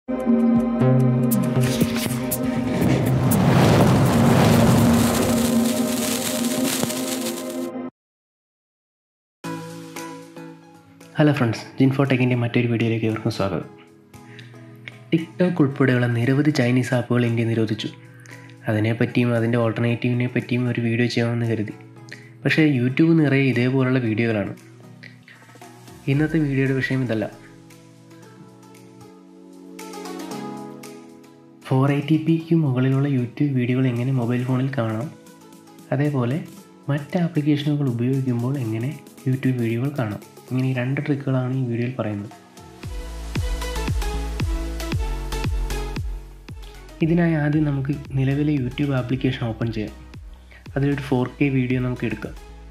hello friends ജിൻഫോടെക്കിൻ്റെ മറ്റൊരു വീഡിയോയിലേക്ക് ഏവർക്കും സ്വാഗതം ടിക്ടോക്ക് ഉൾപ്പെടെയുള്ള നിരവധി ചൈനീസ് ആപ്പുകൾ ഇന്ത്യ നിരോധിച്ചു അതിനെപ്പറ്റിയും അതിൻ്റെ ഓൾട്ടർനേറ്റീവിനെ പറ്റിയും ഒരു വീഡിയോ ചെയ്യാമെന്ന് കരുതി പക്ഷേ യൂട്യൂബ് നിറയെ ഇതേപോലുള്ള വീഡിയോകളാണ് ഇന്നത്തെ വീഡിയോയുടെ വിഷയം ഇതല്ല ഫോർ എയ്റ്റി പിക്ക് മുകളിലുള്ള യൂട്യൂബ് വീഡിയോകൾ എങ്ങനെ മൊബൈൽ ഫോണിൽ കാണാം അതേപോലെ മറ്റ് ആപ്ലിക്കേഷനുകൾ ഉപയോഗിക്കുമ്പോൾ എങ്ങനെ യൂട്യൂബ് വീഡിയോകൾ കാണാം ഇങ്ങനെ ഈ രണ്ട് ട്രിക്കുകളാണ് ഈ വീഡിയോയിൽ പറയുന്നത് ഇതിനായി ആദ്യം നമുക്ക് നിലവിലെ യൂട്യൂബ് ആപ്ലിക്കേഷൻ ഓപ്പൺ ചെയ്യാം അതിലൊരു ഫോർ കെ വീഡിയോ നമുക്ക് എടുക്കാം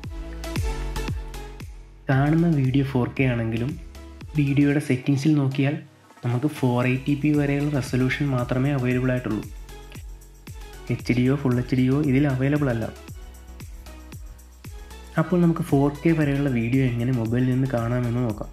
കാണുന്ന വീഡിയോ ഫോർ കെ ആണെങ്കിലും വീഡിയോയുടെ സെറ്റിങ്സിൽ നോക്കിയാൽ നമുക്ക് ഫോർ എയ്റ്റി പി വരെയുള്ള റെസൊല്യൂഷൻ മാത്രമേ അവൈലബിൾ ആയിട്ടുള്ളൂ H D full H D ഇതിൽ അവൈലബിൾ അല്ല അപ്പോൾ നമുക്ക് ഫോർ കെ വരെയുള്ള വീഡിയോ എങ്ങനെ മൊബൈലിൽ നിന്ന് കാണാമെന്ന് നോക്കാം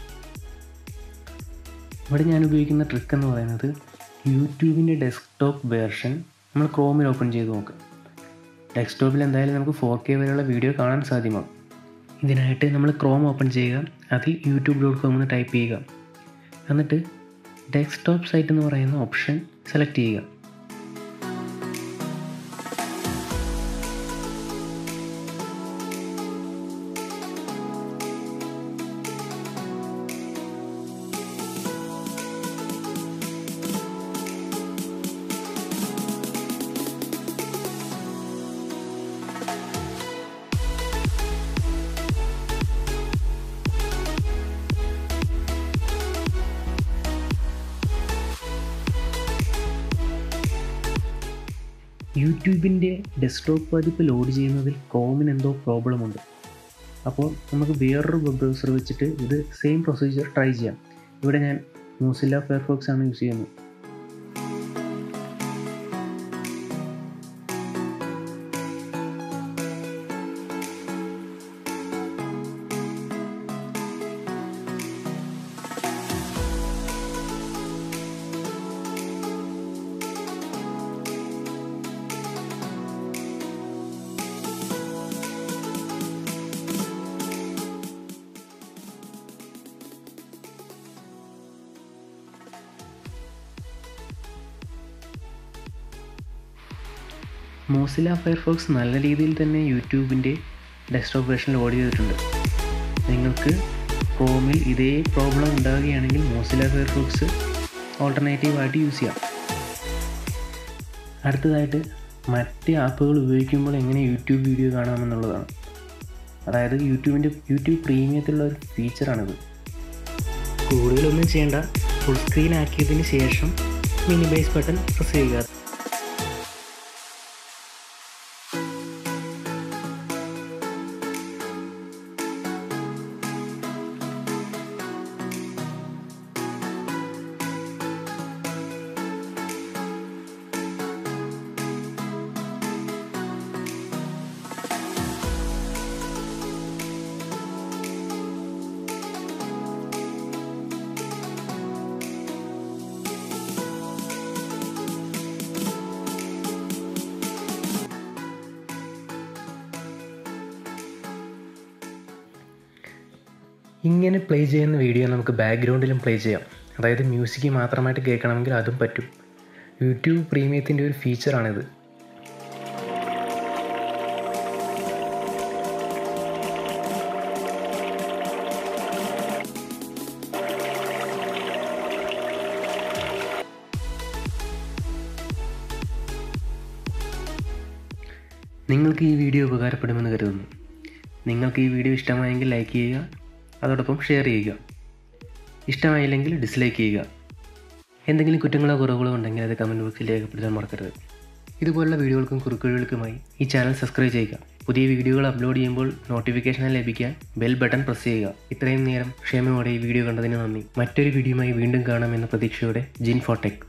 ഇവിടെ ഞാൻ ഉപയോഗിക്കുന്ന ട്രിക്ക് എന്ന് പറയുന്നത് യൂട്യൂബിൻ്റെ ഡെസ്ക്ടോപ്പ് വേർഷൻ നമ്മൾ ക്രോമിൽ ഓപ്പൺ ചെയ്ത് നോക്കാം ഡെസ്ക്ടോപ്പിൽ എന്തായാലും നമുക്ക് ഫോർ കെ വരെയുള്ള വീഡിയോ കാണാൻ സാധ്യമാകും ഇതിനായിട്ട് നമ്മൾ ക്രോം ഓപ്പൺ ചെയ്യുക അതിൽ യൂട്യൂബ് ഡോട്ട് കോം എന്ന് ടൈപ്പ് ചെയ്യുക എന്നിട്ട് ഡെസ്ക്ടോപ്പ് സൈറ്റ് എന്ന് പറയുന്ന ഓപ്ഷൻ സെലക്ട് ചെയ്യുക യൂട്യൂബിൻ്റെ ഡെസ്ക്ടോപ്പ് പതിപ്പ് ലോഡ് ചെയ്യുന്നതിൽ ക്രോമിന് എന്തോ പ്രോബ്ലം ഉണ്ട് അപ്പോൾ നമുക്ക് വേറൊരു വെബ് ബ്രൗസർ വെച്ചിട്ട് ഇത് സെയിം പ്രൊസീജിയർ ട്രൈ ചെയ്യാം ഇവിടെ ഞാൻ മൂസില്ല ഫയർഫോക്സ് ആണ് യൂസ് ചെയ്യുന്നത് മോസില ഫയർഫോക്സ് നല്ല രീതിയിൽ തന്നെ യൂട്യൂബിൻ്റെ ഡെസ്ക്ടോപ്പ് വേർഷൻ ലോഡ് ചെയ്തിട്ടുണ്ട് നിങ്ങൾക്ക് ക്രോമിൽ ഇതേ പ്രോബ്ലം ഉണ്ടാകുകയാണെങ്കിൽ മോസില ഫയർഫോക്സ് ഓൾട്ടർനേറ്റീവായിട്ട് യൂസ് ചെയ്യാം അടുത്തതായിട്ട് മറ്റ് ആപ്പുകൾ ഉപയോഗിക്കുമ്പോൾ എങ്ങനെ യൂട്യൂബ് വീഡിയോ കാണാമെന്നുള്ളതാണ് അതായത് യൂട്യൂബിൻ്റെ യൂട്യൂബ് പ്രീമിയത്തിലുള്ള ഒരു ഫീച്ചറാണിത് കൂടുതലൊന്നും ചെയ്യേണ്ട ഫുൾ സ്ക്രീൻ ആക്കിയതിന് ശേഷം മിനിമൈസ് ബട്ടൺ പ്രസ് ചെയ്യുക ഇങ്ങനെ പ്ലേ ചെയ്യുന്ന വീഡിയോ നമുക്ക് ബാക്ക്ഗ്രൗണ്ടിലും പ്ലേ ചെയ്യാം അതായത് മ്യൂസിക് മാത്രമായിട്ട് കേൾക്കണമെങ്കിൽ അതും പറ്റും യൂട്യൂബ് പ്രീമിയത്തിൻ്റെ ഒരു ഫീച്ചറാണിത് നിങ്ങൾക്ക് ഈ വീഡിയോ ഉപകാരപ്പെടുമെന്ന് കരുതുന്നു നിങ്ങൾക്ക് ഈ വീഡിയോ ഇഷ്ടമായെങ്കിൽ ലൈക്ക് ചെയ്യുക അതോടൊപ്പം ഷെയർ ചെയ്യുക ഇഷ്ടമായില്ലെങ്കിൽ ഡിസ്ലൈക്ക് ചെയ്യുക എന്തെങ്കിലും കുറ്റങ്ങളോ കുറവുകളോ ഉണ്ടെങ്കിൽ അത് കമൻറ്റ് ബോക്സിൽ രേഖപ്പെടുത്താൻ മറക്കരുത് ഇതുപോലുള്ള വീഡിയോകൾക്കും കുറുക്കുവഴികൾക്കുമായി ഈ ചാനൽ സബ്സ്ക്രൈബ് ചെയ്യുക പുതിയ വീഡിയോകൾ അപ്ലോഡ് ചെയ്യുമ്പോൾ നോട്ടിഫിക്കേഷൻ ലഭിക്കാൻ ബെൽ ബട്ടൺ പ്രസ് ചെയ്യുക ഇത്രയും നേരം ക്ഷമയോടെ ഈ വീഡിയോ കണ്ടതിന് നന്ദി മറ്റൊരു വീഡിയോയുമായി വീണ്ടും കാണാമെന്ന പ്രതീക്ഷയോടെ ജിൻ ഫോട്ടെക്